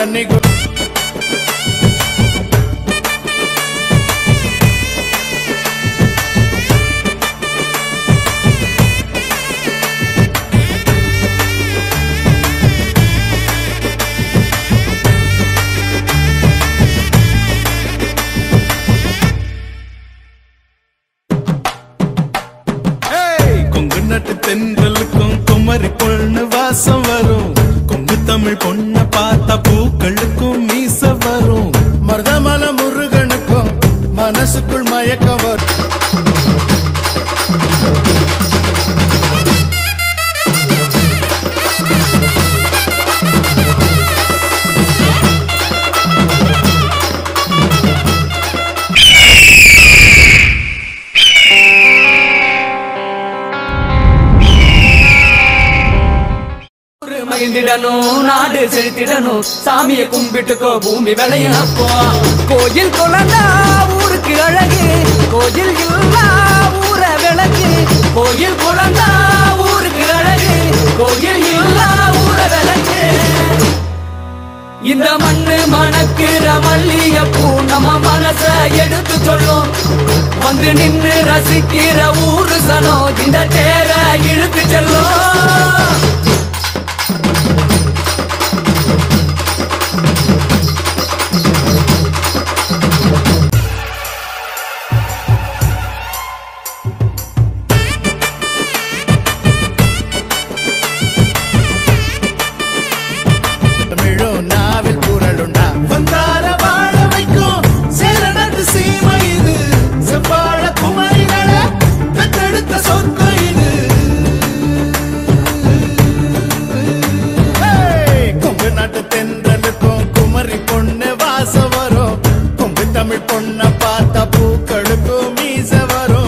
தண்ணி கு- ஏய், கொங்கு நாட்டு தென்றலுக்கும் குமரி பொண்ணு வாசம் வரும் கொங்கு தமிழ் பொண்ண பார்த்தா பூக்களுக்கும் மீச வரும் மருதமல முருகனுக்கும் மனசுக்குள் மயக்கம் வரும் ஊரு மகிழ்ந்திடணும் நாடு செழித்திடணும் சாமியை கும்பிட்டுக்கோ பூமி விளையும் அப்போ கோயில் குழந்தா ஊருக்கு அழகு கோயில் இல்லா ஊர விளக்கு கோயில் குழந்தா ஊருக்கு அழகு கோயில் இல்லா ஊர விளக்கு இந்த மண்ணு மணக்கிற மல்லிகைப்பூ நம்ம மனச எடுத்து சொல்லும் வந்து நின்னு ரசிக்கிற ஊரு சனம் இந்த தேர இழுத்து செல்லும் தமிழும் நாவில் குரலுண்டா வந்தார வாழ வைக்கும் சேரநாட்டு சீமை இது செவ்வாழ குமரிகள பெற்றெடுத்த சொர்க்கம் இது ஏய், கொங்கு நாட்டு தென்றலுக்கும் குமரி பொண்ணு வாசம் வரும் கொங்கு தமிழ் பொண்ண பார்த்தா பூக்களுக்கும் மீச வரும்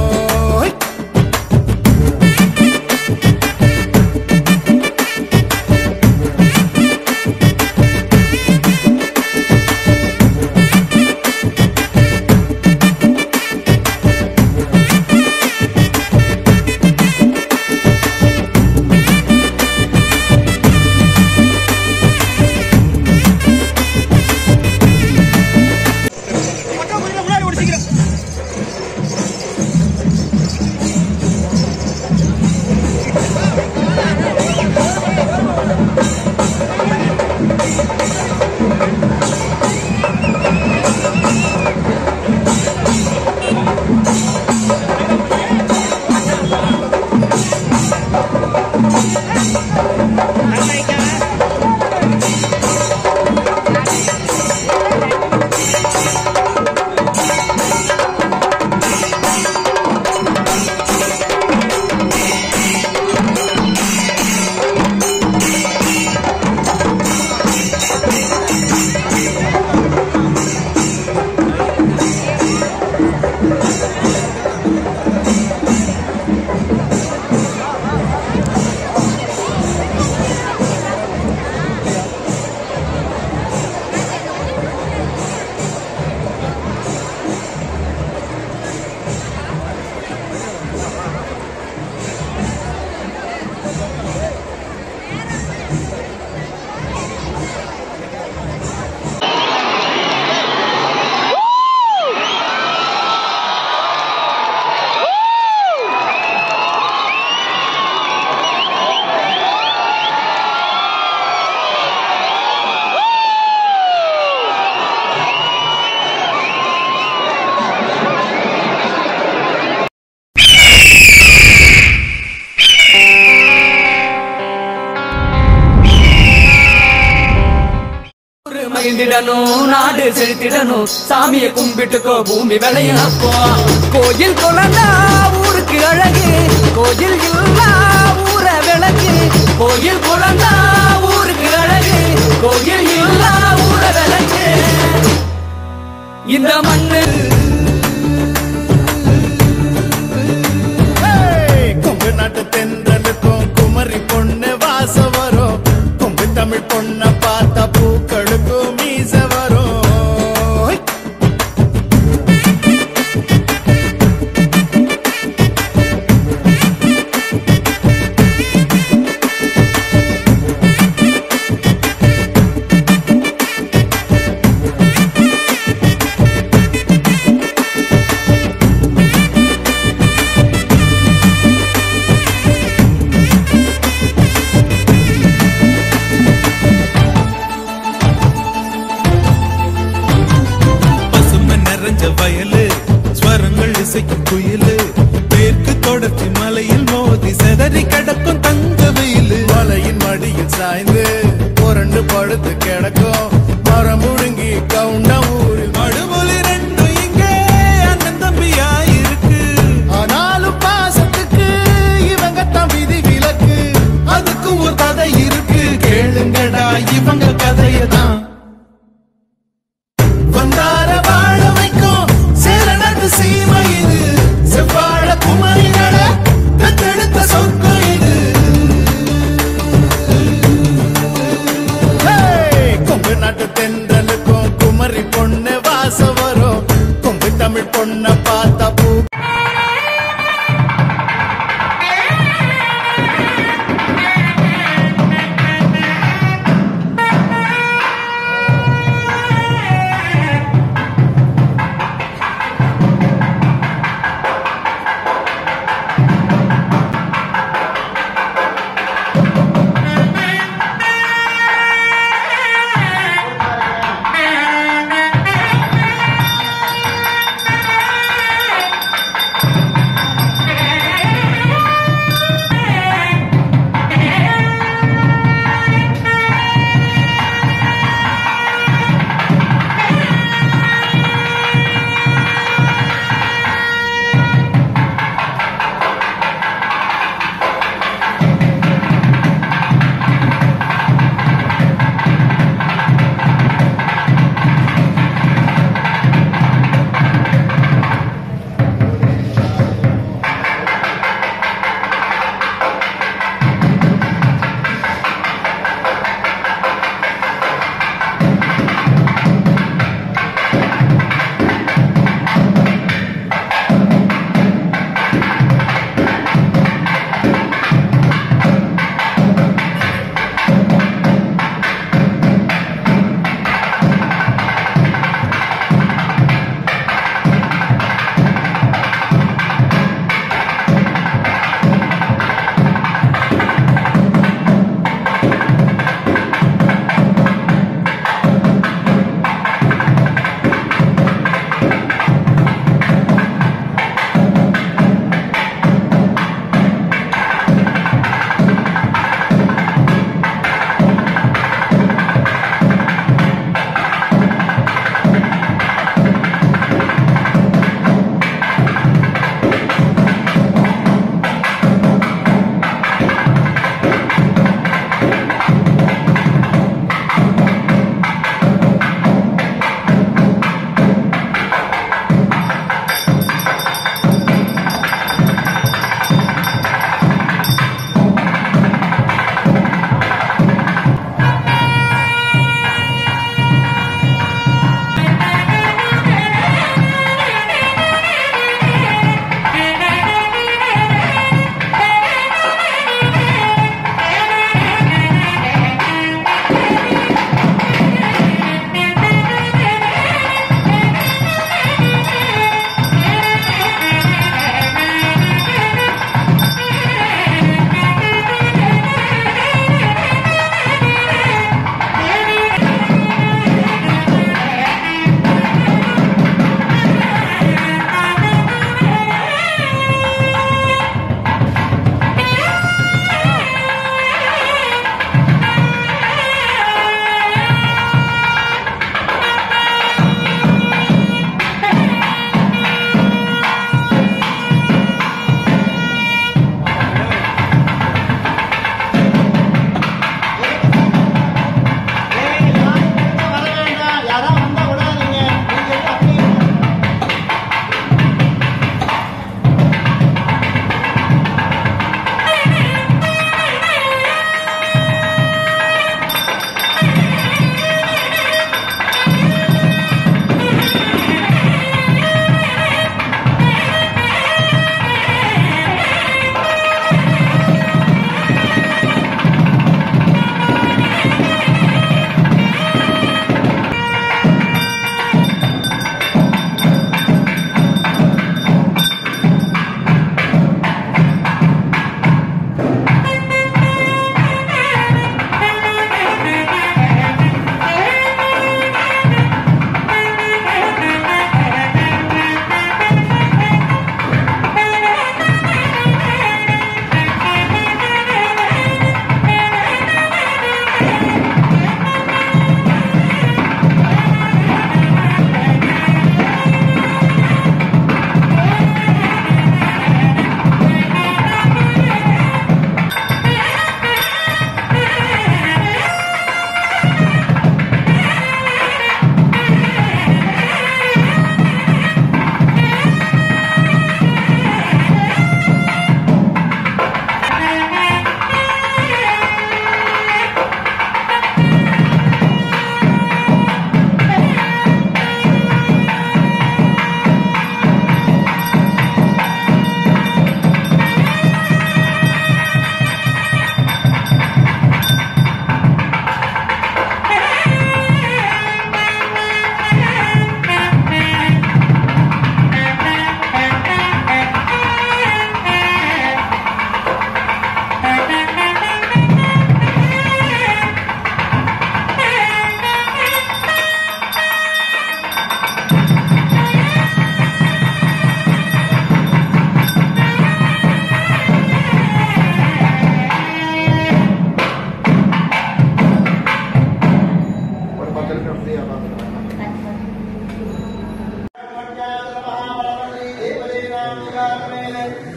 ஊரு மகிழ்ந்திடணும் நாடு செழித்திடணும் சாமியை கும்பிட்டுக்கோ பூமி விளையும் அப்போ கோயில் குழந்தா ஊருக்கு அழகு கோயில் இல்லா ஊர விளக்கு கோயில் குழந்தா ஊருக்கு அழகு கோயில் இல்லா ஊர விளக்கு இந்த மண்ணு ஏய், கொங்கு நாட்டு தென்றலுக்கும் குமரி பொண்ணு வாசம் வரும் கொங்கு தமிழ் பொண்ண பார்த்தா பூக்களுக்கும் மீச வரும் சாய்ந்து புரண்டு படுத்து கிடக்கும் மரம் முழுங்கி கவுண்ட ஊரில் மடுமொழி ரெண்டும் இங்கே அண்ணன் தம்பியா இருக்கு ஆனாலும் பாசத்துக்கு இவங்க தான் விதி விலக்கு அதுக்கும் ஒரு கதை இருக்கு கேளுங்கடா இவங்க கதையை தான் வந்தார வாழ வைக்கும் சேரனது சீமை இது செவ்வாழ குமரிகள தத்தெடுத்த சொர்க்கம் இது ஹே! கொங்கு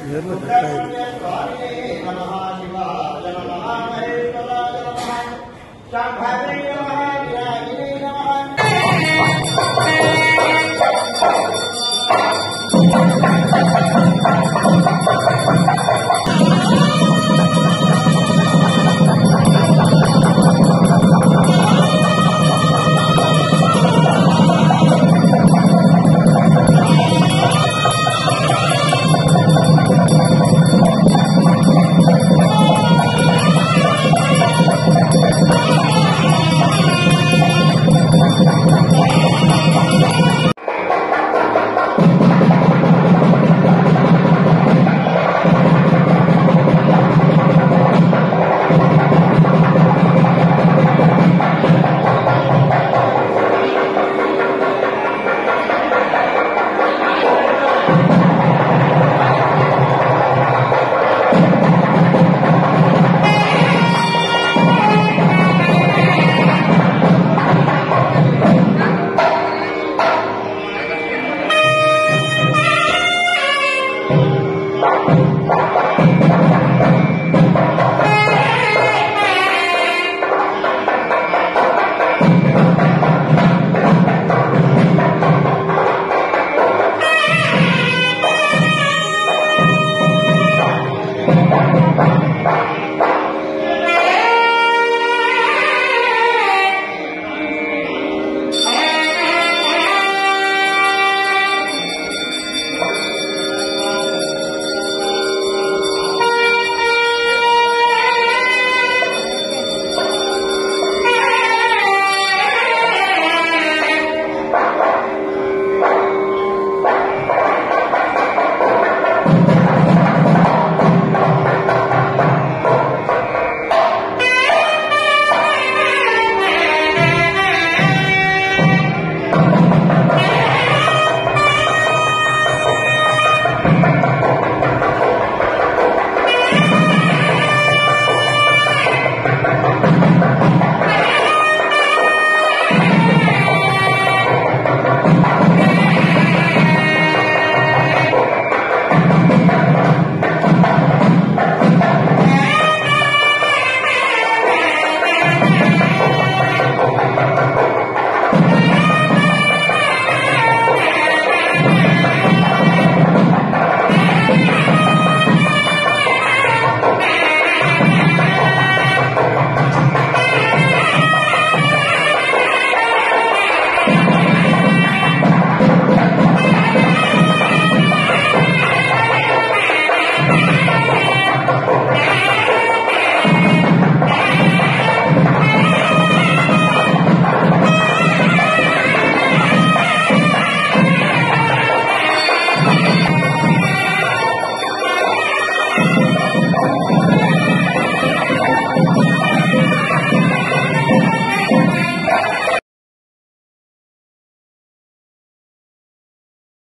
Thank